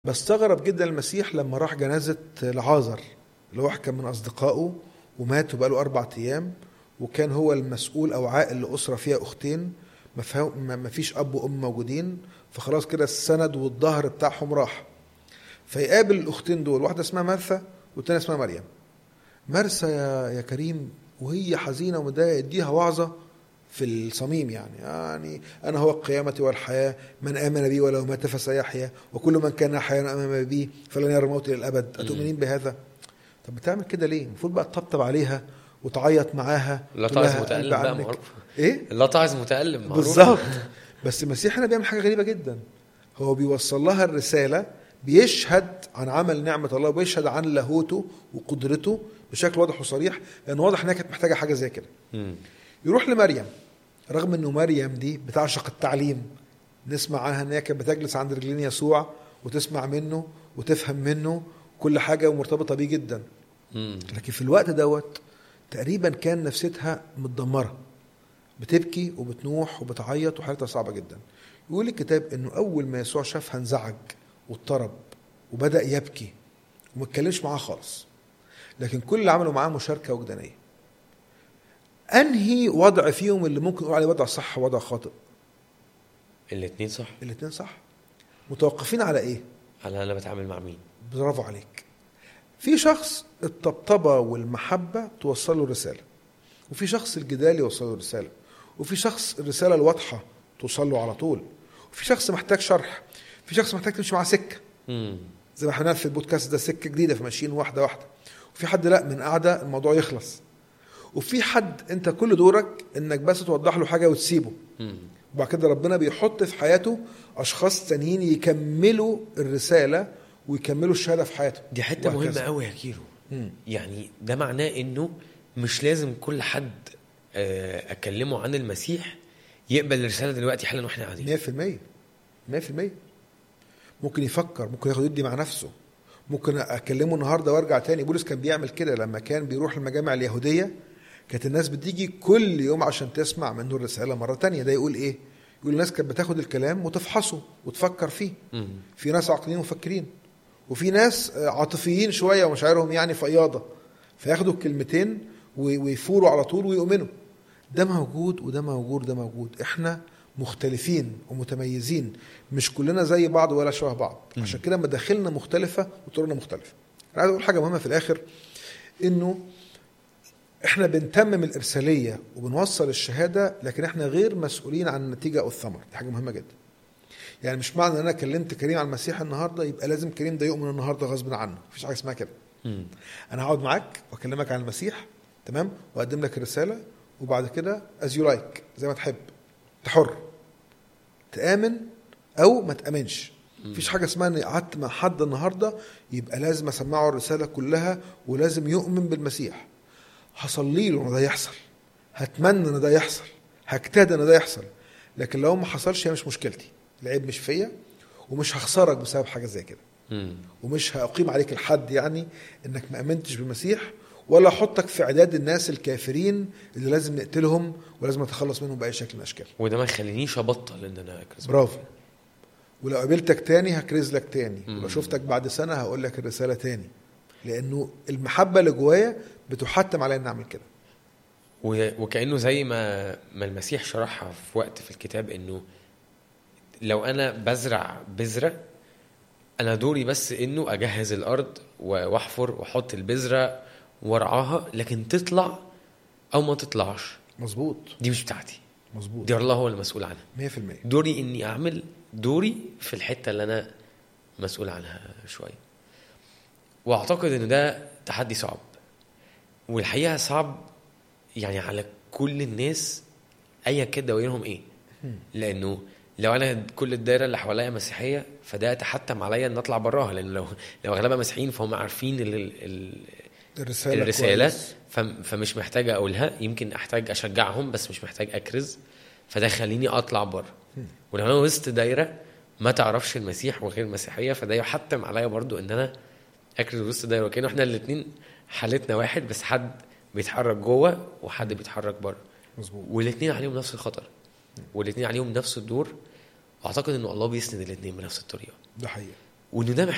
بستغرب جدا المسيح لما راح جنازة لعازر اللي هو واحد كان من أصدقائه ومات وبقاله أربع أيام وكان هو المسؤول أو عائل لأسرة فيها أختين ما فيها- ما ما فيش أب وأم موجودين فخلاص كده السند والظهر بتاعهم راح فيقابل الأختين دول واحدة اسمها مرثا والتانية اسمها مريم مرثا يا يا كريم وهي حزينة ومتضايقة يديها وعظة في الصميم يعني يعني أنا هو القيامة والحياة من آمن بي ولو مات فسيحيا وكل من كان حيا أمام بي فلن يرى الموت إلى الأبد أتؤمنين بهذا طب بتعمل كده ليه المفروض بقى تطبطب عليها وتعيط معاها لا تقول لها تعز قلبي متألم بقى عنك. معروف ايه لا تعز متألم معروف بالظبط بس المسيح هنا بيعمل حاجه غريبه جدا هو بيوصل لها الرساله بيشهد عن عمل نعمه الله وبيشهد عن لاهوته وقدرته بشكل واضح وصريح لان واضح انها كانت محتاجه حاجه زي كده مم. يروح لمريم رغم انه مريم دي بتعشق التعليم نسمع عنها ان هي كانت بتجلس عند رجلين يسوع وتسمع منه وتفهم منه كل حاجه ومرتبطه بيه جدا مم. لكن في الوقت دوت تقريبا كان نفسيتها متدمره بتبكي وبتنوح وبتعيط وحالتها صعبه جدا يقول الكتاب انه اول ما يسوع شافها انزعج واضطرب وبدا يبكي وما اتكلمش معاها خالص لكن كل اللي عملوا معاه مشاركه وجدانيه انهي وضع فيهم اللي ممكن نقول عليه وضع صح ووضع خاطئ الاتنين صح الاثنين صح متوقفين على ايه على انا بتعامل مع مين برافو عليك في شخص الطبطبة والمحبة توصل له رسالة وفي شخص الجدال يوصل له رسالة وفي شخص الرسالة الواضحة توصل له على طول وفي شخص محتاج شرح في شخص محتاج تمشي معاه سكة مم. زي ما احنا بنعمل في البودكاست ده سكة جديدة فماشيين واحدة واحدة وفي حد لا من قاعدة الموضوع يخلص وفي حد انت كل دورك انك بس توضح له حاجة وتسيبه مم. وبعد كده ربنا بيحط في حياته اشخاص تانيين يكملوا الرسالة ويكملوا الشهادة في حياته دي حته وهكذا. مهمه قوي يا كيلو مم. يعني ده معناه انه مش لازم كل حد آه، اكلمه عن المسيح يقبل الرساله دلوقتي حالا واحنا قاعدين 100% 100% ممكن يفكر ممكن ياخد يدي مع نفسه ممكن اكلمه النهارده وارجع تاني بولس كان بيعمل كده لما كان بيروح المجامع اليهوديه كانت الناس بتيجي كل يوم عشان تسمع منه الرساله مره تانية ده يقول ايه يقول الناس كانت بتاخد الكلام وتفحصه وتفكر فيه مم. في ناس عاقلين ومفكرين وفي ناس آه، عاطفيين شويه ومشاعرهم يعني فياضه فياخدوا الكلمتين و- ويفوروا على طول ويؤمنوا ده موجود وده موجود ده موجود احنا مختلفين ومتميزين مش كلنا زي بعض ولا شبه بعض عشان كده مداخلنا مختلفه وطرقنا مختلفه انا عايز اقول حاجه مهمه في الاخر انه احنا بنتمم الارساليه وبنوصل الشهاده لكن احنا غير مسؤولين عن النتيجه او الثمر دي حاجه مهمه جدا يعني مش معنى ان انا كلمت كريم عن المسيح النهارده يبقى لازم كريم ده يؤمن النهارده غصب عنه مفيش حاجه اسمها كده مم. انا هقعد معاك واكلمك عن المسيح تمام واقدم لك الرساله وبعد كده از يو لايك زي ما تحب انت حر تامن او ما تامنش مفيش حاجه اسمها اني قعدت مع حد النهارده يبقى لازم اسمعه الرساله كلها ولازم يؤمن بالمسيح هصلي له ان ده يحصل هتمنى ان ده يحصل هجتهد ان ده يحصل لكن لو ما حصلش هي مش مشكلتي العيب مش فيا ومش هخسرك بسبب حاجه زي كده مم. ومش هأقيم عليك الحد يعني انك ما امنتش بالمسيح ولا احطك في اعداد الناس الكافرين اللي لازم نقتلهم ولازم نتخلص منهم باي شكل من الاشكال وده ما يخلينيش ابطل ان انا اكرز برافو ولو قابلتك تاني هكرز لك تاني مم. ولو شفتك بعد سنه هقول لك الرساله تاني لانه المحبه اللي جوايا بتحتم عليا ان اعمل كده و- وكانه زي ما ما المسيح شرحها في وقت في الكتاب انه لو انا بزرع بذره انا دوري بس انه اجهز الارض و- واحفر واحط البذره وارعاها لكن تطلع او ما تطلعش مظبوط دي مش بتاعتي مظبوط دي الله هو المسؤول عنها 100% دوري اني اعمل دوري في الحته اللي انا مسؤول عنها شويه واعتقد ان ده تحدي صعب والحقيقه صعب يعني على كل الناس ايا كان دوائرهم ايه لانه لو انا كل الدايره اللي حواليا مسيحيه فده يتحتم عليا ان اطلع براها لان لو لو اغلبها مسيحيين فهم عارفين ال ال ال الرساله الرساله كويس. فم- فمش محتاج اقولها يمكن احتاج اشجعهم بس مش محتاج اكرز فده يخليني اطلع بره ولو انا وسط دايره ما تعرفش المسيح وغير المسيحيه فده يحتم عليا برضو ان انا اكرز وسط دايره وكانه احنا الاثنين حالتنا واحد بس حد بيتحرك جوه وحد بيتحرك بره مظبوط والاثنين عليهم نفس الخطر والاثنين عليهم نفس الدور واعتقد ان الله بيسند الاثنين بنفس الطريقه ده حقيقه وان ده